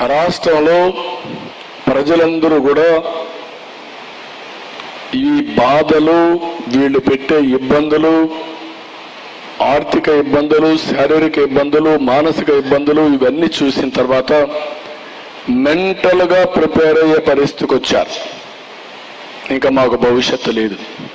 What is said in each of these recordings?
రాష్ట్రంలో ప్రజలందరూ కూడా ఈ బాధలు వీళ్ళు పెట్టే ఇబ్బందులు ఆర్థిక ఇబ్బందులు శారీరక ఇబ్బందులు మానసిక ఇబ్బందులు ఇవన్నీ చూసిన తర్వాత మెంటల్ గా ప్రిపేర్ అయ్యే పరిస్థితికి వచ్చారు ఇంకా మాకు భవిష్యత్తు లేదు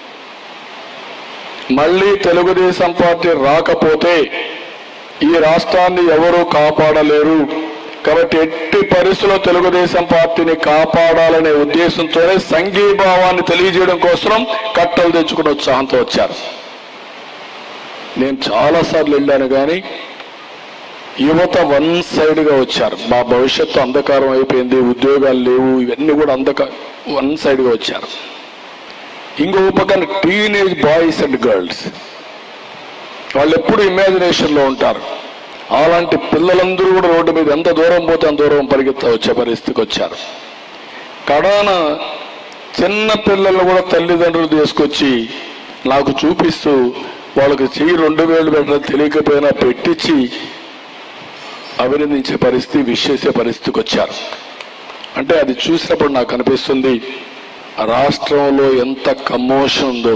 మళ్ళీ తెలుగుదేశం పార్టీ రాకపోతే ఈ రాష్ట్రాన్ని ఎవరూ కాపాడలేరు కాబట్టి ఎట్టి పరిస్థితుల్లో తెలుగుదేశం పార్టీని కాపాడాలనే ఉద్దేశంతోనే సంఘీభావాన్ని తెలియజేయడం కోసం కట్టలు తెచ్చుకుని ఉత్సాహంతో వచ్చారు నేను చాలా సార్లు వెళ్ళాను కానీ యువత వన్ సైడ్ గా వచ్చారు మా భవిష్యత్తు అంధకారం అయిపోయింది ఉద్యోగాలు లేవు ఇవన్నీ కూడా అంధక వన్ సైడ్ గా వచ్చారు ఇంకో పక్కన టీనేజ్ బాయ్స్ అండ్ గర్ల్స్ వాళ్ళు ఎప్పుడు ఇమాజినేషన్ లో ఉంటారు అలాంటి పిల్లలందరూ కూడా రోడ్డు మీద ఎంత దూరం పోతే అంత దూరం పరిగెత్త వచ్చే పరిస్థితికి వచ్చారు కడాన చిన్న పిల్లలను కూడా తల్లిదండ్రులు తీసుకొచ్చి నాకు చూపిస్తూ వాళ్ళకి చెయ్యి రెండు వేలు పెట్టడం తెలియకపోయినా పెట్టించి అభినందించే పరిస్థితి విషేసే పరిస్థితికి వచ్చారు అంటే అది చూసినప్పుడు నాకు అనిపిస్తుంది రాష్ట్రంలో ఎంత కమోషన్ ఉందో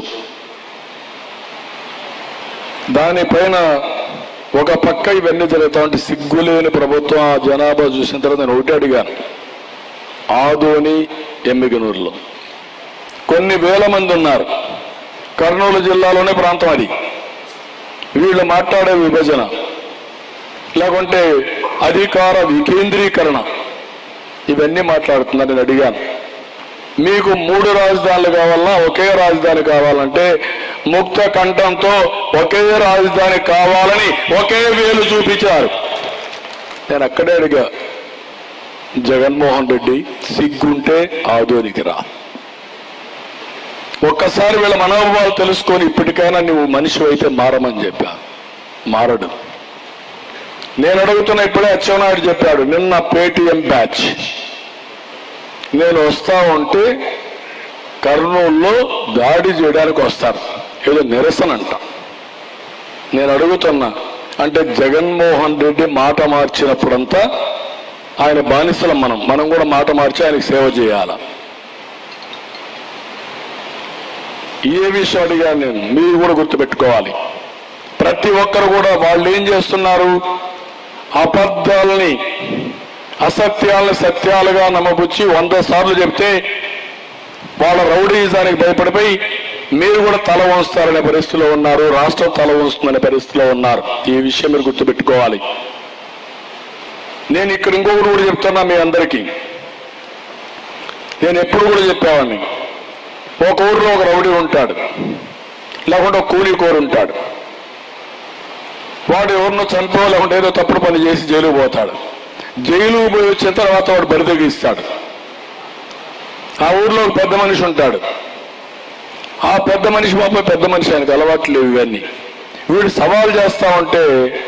దానిపైన ఒక పక్క ఇవన్నీ జరుగుతా ఉంటే సిగ్గులేని ప్రభుత్వం ఆ జనాభా చూసిన తర్వాత నేను ఒకటి అడిగాను ఆదోని ఎమ్మిగనూరులో కొన్ని వేల మంది ఉన్నారు కర్నూలు జిల్లాలోనే ప్రాంతం అది వీళ్ళు మాట్లాడే విభజన లేకుంటే అధికార వికేంద్రీకరణ ఇవన్నీ మాట్లాడుతున్నారు నేను అడిగాను మీకు మూడు రాజధానులు కావాలన్నా ఒకే రాజధాని కావాలంటే ముక్త కంఠంతో ఒకే రాజధాని కావాలని ఒకే వేలు చూపించారు నేను అక్కడే అడిగా జగన్మోహన్ రెడ్డి సిగ్గుంటే ఆదోనికి రా ఒక్కసారి వీళ్ళ మనోభావాలు తెలుసుకొని ఇప్పటికైనా నువ్వు మనిషి అయితే మారమని చెప్పా మారడు నేను అడుగుతున్న ఇప్పుడే అచ్చెన్నాయుడు చెప్పాడు నిన్న పేటిఎం బ్యాచ్ నేను వస్తా ఉంటే కర్నూలులో దాడి చేయడానికి వస్తారు ఏదో నిరసన అంట నేను అడుగుతున్నా అంటే జగన్మోహన్ రెడ్డి మాట మార్చినప్పుడంతా ఆయన బానిసలం మనం మనం కూడా మాట మార్చి ఆయనకి సేవ చేయాల ఏ విషయం అడిగాను నేను మీరు కూడా గుర్తుపెట్టుకోవాలి ప్రతి ఒక్కరు కూడా వాళ్ళు ఏం చేస్తున్నారు అబద్ధాలని అసత్యాలను సత్యాలుగా నమ్మబుచ్చి వంద సార్లు చెప్తే వాళ్ళ రౌడీజానికి భయపడిపోయి మీరు కూడా తల వంచుతారనే పరిస్థితిలో ఉన్నారు రాష్ట్రం తల వంచుతుందనే పరిస్థితిలో ఉన్నారు ఈ విషయం మీరు గుర్తుపెట్టుకోవాలి నేను ఇక్కడ ఇంకొకటి కూడా చెప్తున్నా మీ అందరికీ నేను ఎప్పుడు కూడా చెప్పేవాడిని ఒక ఊరిలో ఒక రౌడీ ఉంటాడు లేకుంటే ఒక కూలీ కోరు ఉంటాడు వాడు ఎవరినో చంపో లేకుంటే ఏదో తప్పుడు పని చేసి జైలుకు పోతాడు జైలు పోయి వచ్చిన తర్వాత వాడు బరిదగిస్తాడు ఆ ఊర్లో ఒక పెద్ద మనిషి ఉంటాడు ఆ పెద్ద మనిషి పాప పెద్ద మనిషి ఆయనకు అలవాట్లు లేవు ఇవన్నీ వీడు సవాల్ చేస్తా ఉంటే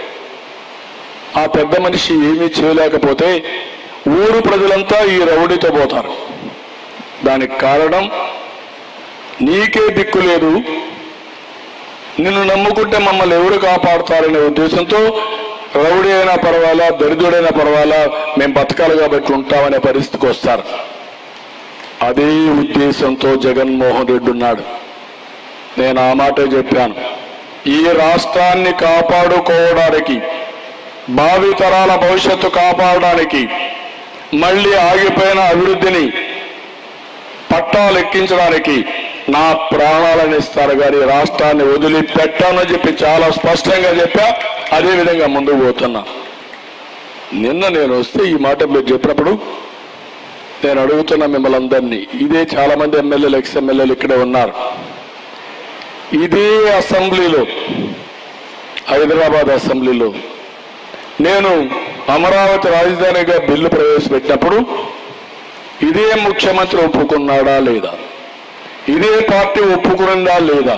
ఆ పెద్ద మనిషి ఏమీ చేయలేకపోతే ఊరు ప్రజలంతా ఈ రౌడీతో పోతారు దానికి కారణం నీకే దిక్కు లేదు నిన్ను నమ్ముకుంటే మమ్మల్ని ఎవరు కాపాడుతారనే ఉద్దేశంతో రౌడీ అయినా పర్వాలా దరిద్రుడైనా పర్వాలా మేము బతకాలి కాబట్టి ఉంటామనే పరిస్థితికి వస్తారు అదే ఉద్దేశంతో జగన్మోహన్ రెడ్డి ఉన్నాడు నేను ఆ మాటే చెప్పాను ఈ రాష్ట్రాన్ని కాపాడుకోవడానికి భావితరాల భవిష్యత్తు కాపాడడానికి మళ్ళీ ఆగిపోయిన అభివృద్ధిని పట్టాలు ఎక్కించడానికి నా ప్రాణాలను ఇస్తారు కానీ రాష్ట్రాన్ని వదిలిపెట్టానని చెప్పి చాలా స్పష్టంగా చెప్పా అదే విధంగా ముందుకు పోతున్నా నిన్న నేను వస్తే ఈ మాట మీరు చెప్పినప్పుడు నేను అడుగుతున్నా మిమ్మల్ని అందరినీ ఇదే చాలా మంది ఎమ్మెల్యేలు ఎక్స్ ఎమ్మెల్యేలు ఇక్కడే ఉన్నారు ఇదే అసెంబ్లీలో హైదరాబాద్ అసెంబ్లీలో నేను అమరావతి రాజధానిగా బిల్లు ప్రవేశపెట్టినప్పుడు ఇదే ముఖ్యమంత్రి ఒప్పుకున్నాడా లేదా ఇదే పార్టీ ఒప్పుకునిందా లేదా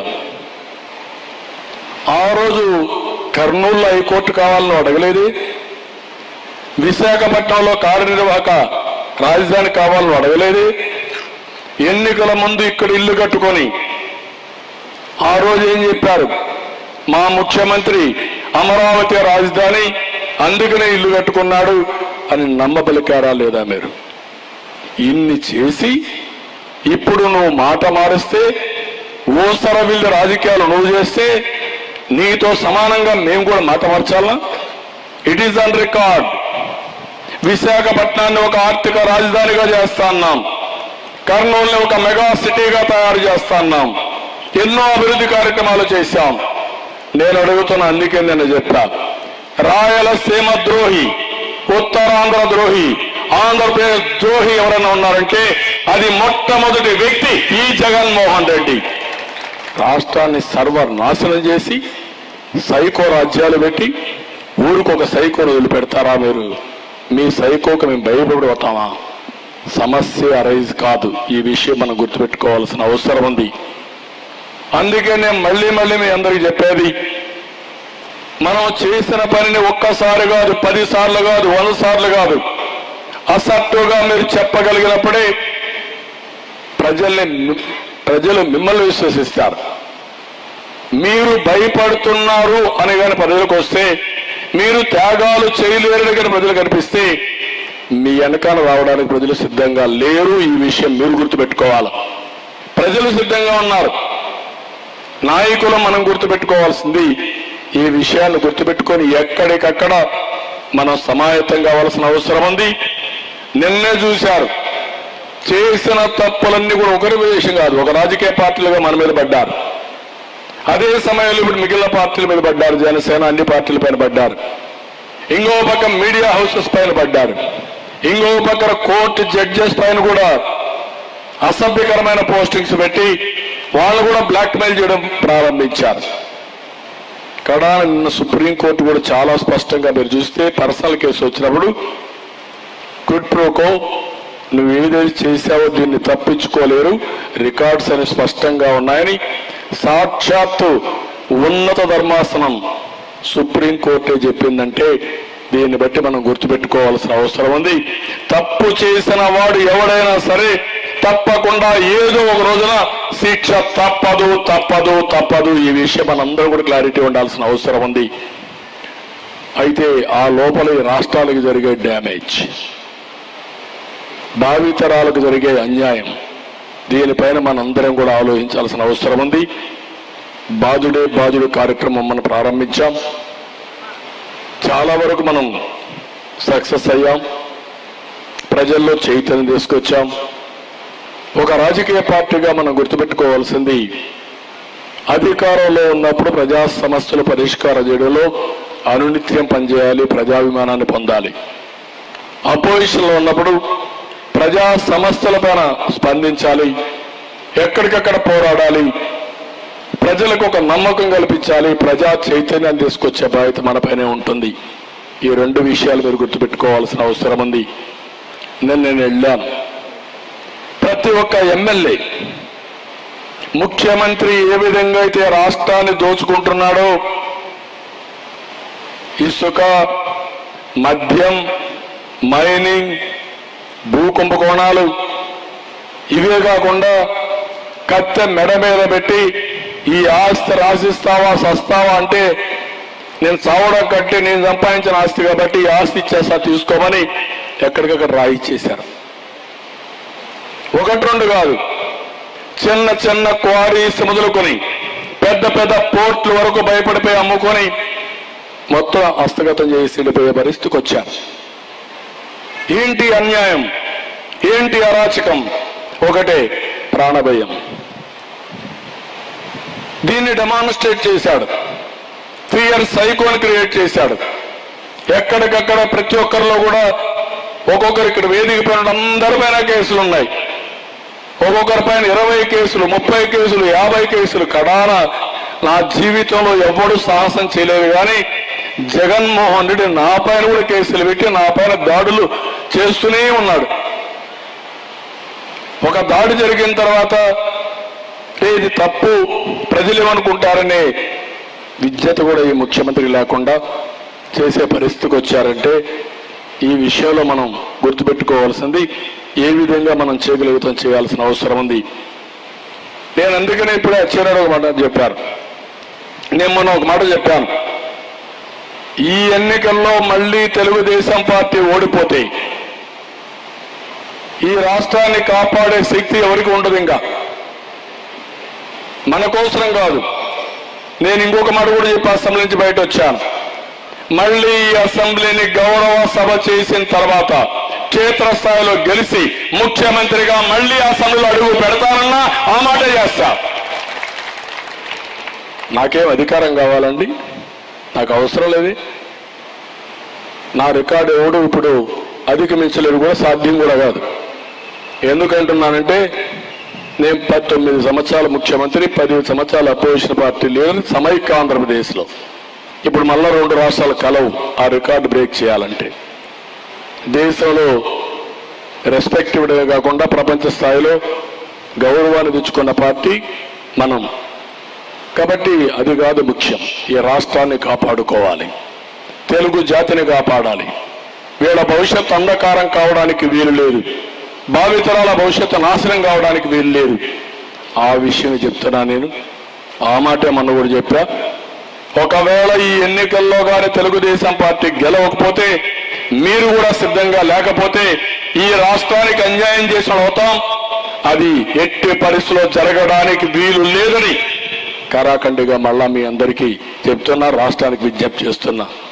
ఆ రోజు కర్నూలు హైకోర్టు కావాలని అడగలేదు విశాఖపట్నంలో కార్యనిర్వాహక రాజధాని కావాలని అడగలేదు ఎన్నికల ముందు ఇక్కడ ఇల్లు కట్టుకొని ఆ రోజు ఏం చెప్పారు మా ముఖ్యమంత్రి అమరావతి రాజధాని అందుకనే ఇల్లు కట్టుకున్నాడు అని నమ్మబలికారా లేదా మీరు ఇన్ని చేసి ఇప్పుడు నువ్వు మాట మారిస్తే ఊసర వీళ్ళ రాజకీయాలు నువ్వు చేస్తే నీతో సమానంగా మేము కూడా మాట మార్చాలా ఇట్ ఈస్ ఆన్ రికార్డ్ విశాఖపట్నాన్ని ఒక ఆర్థిక రాజధానిగా చేస్తా అన్నాం కర్నూలుని ఒక మెగా సిటీగా తయారు చేస్తా అన్నాం ఎన్నో అభివృద్ధి కార్యక్రమాలు చేశాం నేను అడుగుతున్న అందుకే నేను చెప్పా రాయలసీమ ద్రోహి ఉత్తరాంధ్ర ద్రోహి ఆంధ్రప్రదేశ్ ద్రోహి ఎవరైనా ఉన్నారంటే అది మొట్టమొదటి వ్యక్తి ఈ జగన్మోహన్ రెడ్డి రాష్ట్రాన్ని సర్వనాశనం చేసి సైకో రాజ్యాలు పెట్టి ఊరికొక సైకోను వదిలిపెడతారా మీరు మీ సైకోకు మేము భయపడి పోతామా సమస్య అరైజ్ కాదు ఈ విషయం మనం గుర్తుపెట్టుకోవాల్సిన అవసరం ఉంది అందుకే నేను మళ్ళీ మళ్ళీ మీ అందరికీ చెప్పేది మనం చేసిన పనిని ఒక్కసారి కాదు పది సార్లు కాదు వంద సార్లు కాదు అసట్టుగా మీరు చెప్పగలిగినప్పుడే ప్రజల్ని ప్రజలు మిమ్మల్ని విశ్వసిస్తారు మీరు భయపడుతున్నారు అని కానీ ప్రజలకు వస్తే మీరు త్యాగాలు చేయలేరని కానీ ప్రజలు కనిపిస్తే మీ వెనకాల రావడానికి ప్రజలు సిద్ధంగా లేరు ఈ విషయం మీరు గుర్తుపెట్టుకోవాలి ప్రజలు సిద్ధంగా ఉన్నారు నాయకులు మనం గుర్తుపెట్టుకోవాల్సింది ఈ విషయాన్ని గుర్తుపెట్టుకొని ఎక్కడికక్కడ మనం సమాయత్తం కావాల్సిన అవసరం ఉంది నిన్నే చూశారు చేసిన తప్పులన్నీ కూడా ఒకరి విషయం కాదు ఒక రాజకీయ పార్టీలుగా మన మీద పడ్డారు అదే సమయంలో ఇప్పుడు మిగిలిన పార్టీల మీద పడ్డారు జనసేన అన్ని పార్టీల పైన పడ్డారు ఇంకో పక్క మీడియా హౌసెస్ పైన పడ్డారు ఇంకో పక్కన కోర్టు జడ్జెస్ పైన కూడా అసభ్యకరమైన పోస్టింగ్స్ పెట్టి వాళ్ళు కూడా బ్లాక్ మెయిల్ చేయడం ప్రారంభించారు కడా నిన్న సుప్రీంకోర్టు కూడా చాలా స్పష్టంగా మీరు చూస్తే పర్సనల్ కేసు వచ్చినప్పుడు క్విడ్ ప్రోకో నువ్వు ఏదైతే చేశావో దీన్ని తప్పించుకోలేరు రికార్డ్స్ అని స్పష్టంగా ఉన్నాయని సాక్షాత్తు ఉన్నత ధర్మాసనం సుప్రీంకోర్టే చెప్పిందంటే దీన్ని బట్టి మనం గుర్తుపెట్టుకోవాల్సిన అవసరం ఉంది తప్పు చేసిన వాడు ఎవడైనా సరే తప్పకుండా ఏదో ఒక రోజున శిక్ష తప్పదు తప్పదు తప్పదు ఈ విషయం మనందరూ కూడా క్లారిటీ ఉండాల్సిన అవసరం ఉంది అయితే ఆ లోపల ఈ రాష్ట్రాలకు జరిగే డ్యామేజ్ భావితరాలకు జరిగే అన్యాయం దీనిపైన మనందరం కూడా ఆలోచించాల్సిన అవసరం ఉంది బాధుడే బాధుడు కార్యక్రమం మనం ప్రారంభించాం చాలా వరకు మనం సక్సెస్ అయ్యాం ప్రజల్లో చైతన్యం తీసుకొచ్చాం ఒక రాజకీయ పార్టీగా మనం గుర్తుపెట్టుకోవాల్సింది అధికారంలో ఉన్నప్పుడు ప్రజా సమస్యలు పరిష్కారం చేయడంలో అనునిత్యం పనిచేయాలి ప్రజాభిమానాన్ని పొందాలి అపోజిషన్ లో ఉన్నప్పుడు ప్రజా సమస్యల పైన స్పందించాలి ఎక్కడికక్కడ పోరాడాలి ప్రజలకు ఒక నమ్మకం కల్పించాలి ప్రజా చైతన్యం తీసుకొచ్చే బాధ్యత మనపైనే ఉంటుంది ఈ రెండు విషయాలు మీరు గుర్తుపెట్టుకోవాల్సిన అవసరం ఉంది నిన్న నేను వెళ్ళాను ప్రతి ఒక్క ఎమ్మెల్యే ముఖ్యమంత్రి ఏ విధంగా అయితే రాష్ట్రాన్ని దోచుకుంటున్నాడో ఇసుక మద్యం మైనింగ్ భూ కుంభకోణాలు ఇవే కాకుండా కత్తె మెడ మీద పెట్టి ఈ ఆస్తి రాసిస్తావా సస్తావా అంటే నేను చావడం కట్టి నేను సంపాదించిన ఆస్తి కాబట్టి ఈ ఆస్తి ఇచ్చేస్తా తీసుకోమని ఎక్కడికక్కడ రాయిచ్చేశారు ఒకటి రెండు కాదు చిన్న చిన్న క్వారీస్ మొదలుకొని పెద్ద పెద్ద పోర్ట్ల వరకు భయపడిపోయి అమ్ముకొని మొత్తం హస్తగతం చేసి వెళ్ళిపోయే పరిస్థితికి వచ్చారు ఏంటి అన్యాయం ఏంటి అరాచకం ఒకటే ప్రాణభయం దీన్ని డెమాన్స్ట్రేట్ చేశాడు ఫియర్ సైకోని క్రియేట్ చేశాడు ఎక్కడికక్కడ ప్రతి ఒక్కరిలో కూడా ఒక్కొక్కరు ఇక్కడ వేదిక పైన అందరి పైన కేసులు ఉన్నాయి ఒక్కొక్కరి పైన ఇరవై కేసులు ముప్పై కేసులు యాభై కేసులు కడాన నా జీవితంలో ఎవడు సాహసం చేయలేదు కానీ జగన్మోహన్ రెడ్డి నా పైన కూడా కేసులు పెట్టి నా పైన దాడులు చేస్తూనే ఉన్నాడు ఒక దాడి జరిగిన తర్వాత "ఏ, ఇది తప్పు ప్రజలు ఏమనుకుంటారనే విద్యత కూడా ఈ ముఖ్యమంత్రి లేకుండా చేసే పరిస్థితికి వచ్చారంటే ఈ విషయంలో మనం గుర్తుపెట్టుకోవాల్సింది ఏ విధంగా మనం చేయగలుగుతాం చేయాల్సిన అవసరం ఉంది నేను అందుకనే ఇప్పుడే అచ్చారాడు ఒక మాట చెప్పారు నేను మొన్న ఒక మాట చెప్పాను ఈ ఎన్నికల్లో మళ్ళీ తెలుగుదేశం పార్టీ ఓడిపోతే ఈ రాష్ట్రాన్ని కాపాడే శక్తి ఎవరికి ఉండదు ఇంకా మన కోసరం కాదు నేను ఇంకొక మాట కూడా చెప్పి అసెంబ్లీ నుంచి బయట వచ్చాను మళ్ళీ ఈ అసెంబ్లీని గౌరవ సభ చేసిన తర్వాత క్షేత్రస్థాయిలో గెలిచి ముఖ్యమంత్రిగా మళ్ళీ అసెంబ్లీలో అడుగు పెడతానన్నా ఆ మాట చేస్తా నాకేం అధికారం కావాలండి నాకు అవసరం లేదు నా రికార్డు ఎవడు ఇప్పుడు అధిగమించలేరు కూడా సాధ్యం కూడా కాదు ఎందుకంటున్నానంటే నేను పంతొమ్మిది సంవత్సరాల ముఖ్యమంత్రి పది సంవత్సరాల అపోజిషన్ పార్టీ లీడర్ సమైక్య ఆంధ్రప్రదేశ్లో ఇప్పుడు మళ్ళా రెండు రాష్ట్రాలు కలవు ఆ రికార్డు బ్రేక్ చేయాలంటే దేశంలో రెస్పెక్ట్ ఇవ్వడమే కాకుండా ప్రపంచ స్థాయిలో గౌరవాన్ని తెచ్చుకున్న పార్టీ మనం కాబట్టి అది కాదు ముఖ్యం ఈ రాష్ట్రాన్ని కాపాడుకోవాలి తెలుగు జాతిని కాపాడాలి వీళ్ళ భవిష్యత్తు అంధకారం కావడానికి వీలు లేదు భావితరాల భవిష్యత్తు నాశనం కావడానికి వీలు లేదు ఆ విషయం చెప్తున్నా నేను ఆ మాటే మొన్న కూడా చెప్పా ఒకవేళ ఈ ఎన్నికల్లో కానీ తెలుగుదేశం పార్టీ గెలవకపోతే మీరు కూడా సిద్ధంగా లేకపోతే ఈ రాష్ట్రానికి అన్యాయం చేసిన అవుతాం అది ఎట్టి పరిస్థితిలో జరగడానికి వీలు లేదని కరాఖండిగా మళ్ళా మీ అందరికీ చెప్తున్నా రాష్ట్రానికి విజ్ఞప్తి చేస్తున్నా